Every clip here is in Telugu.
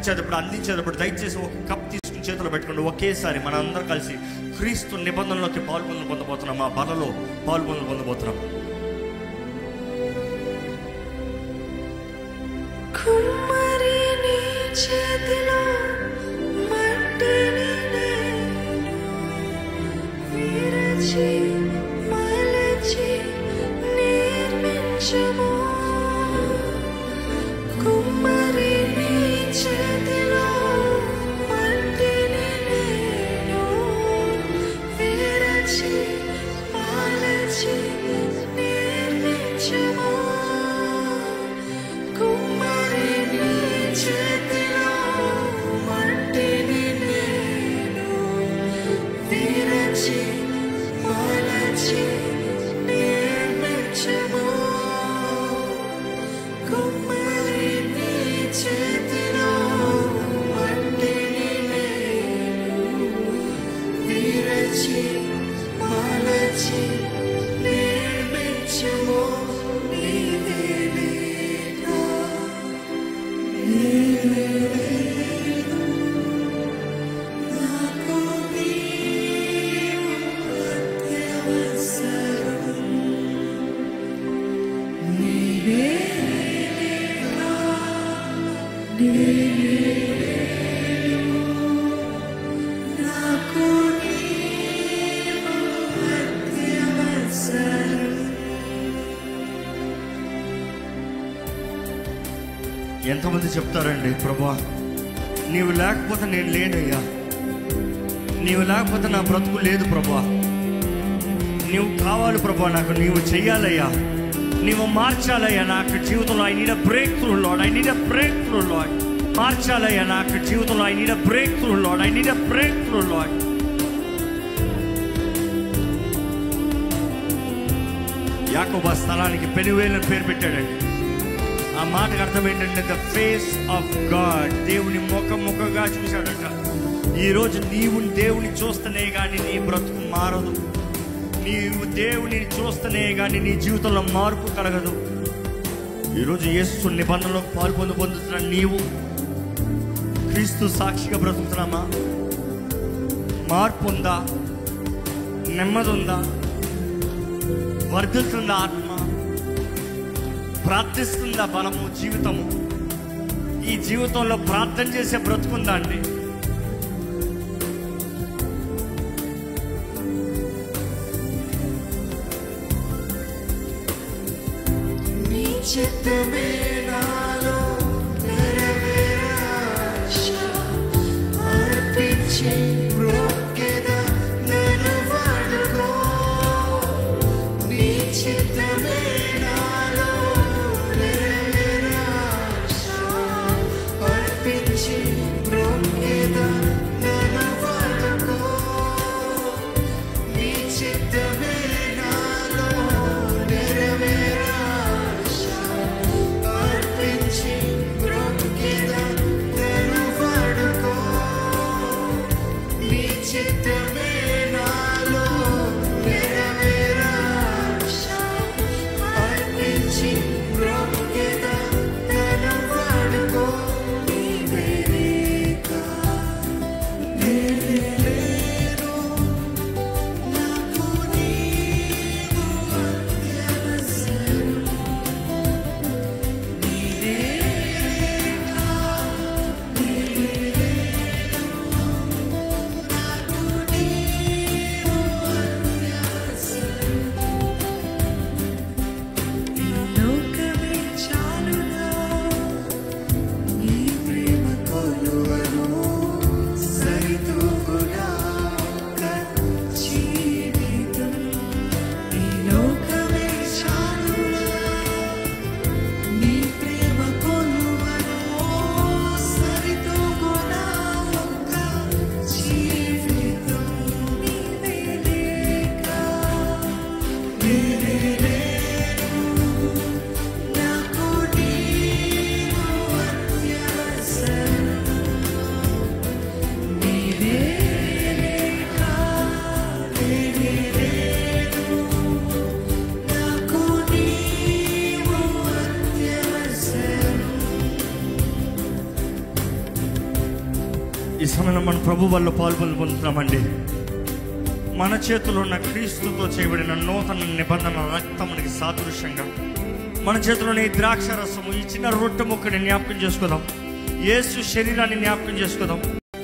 సమర్పించేటప్పుడు అందించేటప్పుడు దయచేసి ఒక కప్ తీసుకుని చేతిలో పెట్టుకోండి ఒకేసారి మన అందరం కలిసి క్రీస్తు నిబంధనలోకి పాల్గొనలు పొందబోతున్నాం ఆ బలలో పాల్గొనలు పొందబోతున్నాం కుమ్మరి నీ చేతిలో మట్టిని నేను విరచి మలచి నిర్మించుము కుమ్మరి నీ చేతిలో మట్టిని నేను విరచి మలచి నిర్మించుము కుమ్మరి నీ చేతిలో మట్టిని నేను విరచి మలచి నిర్మించుము కుమ్మరి నీ చేతిలో మట్టిని నేను విరచి మలచి నిర్మించుము నీవే లేక నాకు నీవు అత్యవసరం నీవే లేక నాకు నీవు అత్యవసరం ఎంతమంది చెప్తారండి ప్రభా నీవు లేకపోతే నేను లేనయ్యా నీవు లేకపోతే నా బ్రతుకు లేదు ప్రభా నీవు కావాలి ప్రభా నాకు నీవు చెయ్యాలయ్యా నీవు మార్చాలయ్యా నాకు జీవితంలో I need breakthrough Lord I need breakthrough Lord మార్చాలయ్యా నాకు జీవితంలో I need breakthrough Lord I need breakthrough Lord యాకోబా స్థలానికి పెనువేలను పేరు పెట్టాడండి ఆ మాటకు అర్థం ఏంటంటే ద ఫేస్ ఆఫ్ గాడ్ దేవుని ముఖ ముఖగా చూశాడట ఈరోజు నీవు దేవుని చూస్తేనే కానీ నీ బ్రతుకు మారదు నీవు దేవుని చూస్తేనే కానీ నీ జీవితంలో మార్పు కలగదు ఈరోజు యేసు నిబంధనలో పాల్పొందు పొందుతున్న నీవు క్రీస్తు సాక్షిగా బ్రతుకుతున్నామా మార్పు ఉందా నెమ్మది ఉందా వర్ధిల్తుందా ఆత్మ ప్రార్థిస్తుందా బలము జీవితము ఈ జీవితంలో ప్రార్థన చేసే బ్రతుకుందా అండి నీ చిత్తమే నాలో నెరవేరాశ అర్పించి మ్రొక్కెద నన్ను వాడుకో నీ చిత్తమే నాలో నెరవేరాశ అర్పించి మ్రొక్కెద నన్ను వాడుకో నీ చిత్తమే నాలో నెరవేరాశ అర్పించి మ్రొక్కెద నన్ను వాడుకో ఈ సమయంలో మన ప్రభు వల్ల పాల్పొందు పొందుతున్నామండి మన చేతిలో ఉన్న క్రీస్తుతో చేయబడిన నూతన నిబంధన రక్తం మనకి సాదృశ్యంగా మన చేతిలోని ఈ ద్రాక్ష రసము ఈ చిన్న రొట్టె ముక్కని జ్ఞాపకం చేసుకుందాం యేసు శరీరాన్ని జ్ఞాపకం చేసుకుందాం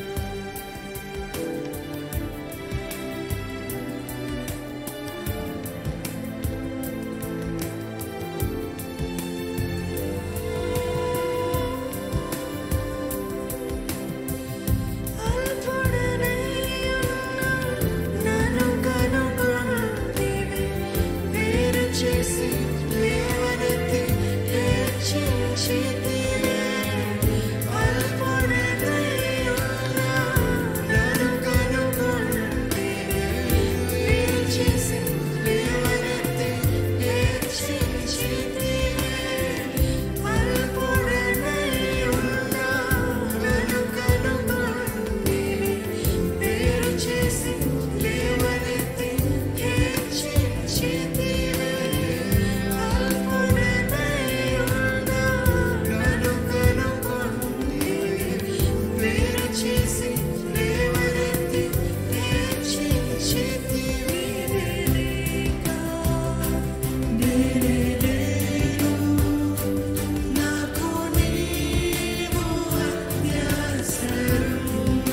నన్ను కనుగొని వేరు చేసి లేవనెత్తి హెచ్చించితివే. అల్పుడనయ్యున్నా నన్ను కనుగొని వేరు చేసి లేవనెత్తి హెచ్చించితివే. అల్పుడనయ్యున్నా నన్ను కనుగొని వేరు చేసి లేవనెత్తి హెచ్చించితివే. అల్పుడనయ్యున్నా నన్ను కనుగొని వేరు చేసి లేవనెత్తి హెచ్చించితివే. నాకు నీవు అత్యవసరం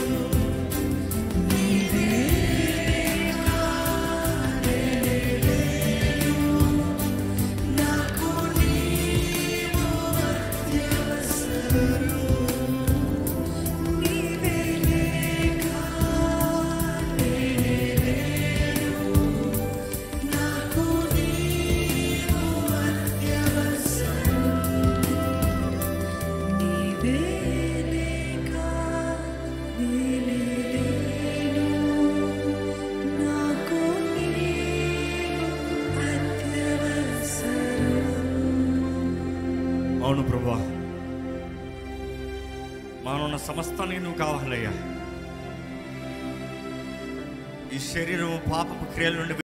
నాకు నీవు అత్యవసరం నీవే లేక నేనే లేను నాకు నీవు అత్యవసరం నీవే లేక నేనే లేను నాకు నీవు అత్యవసరం అవును ప్రభా మానున్న సమస్తానికి నువ్వు కావాలయ్యా ఈ శరీరం పాపపు క్రియల నుండి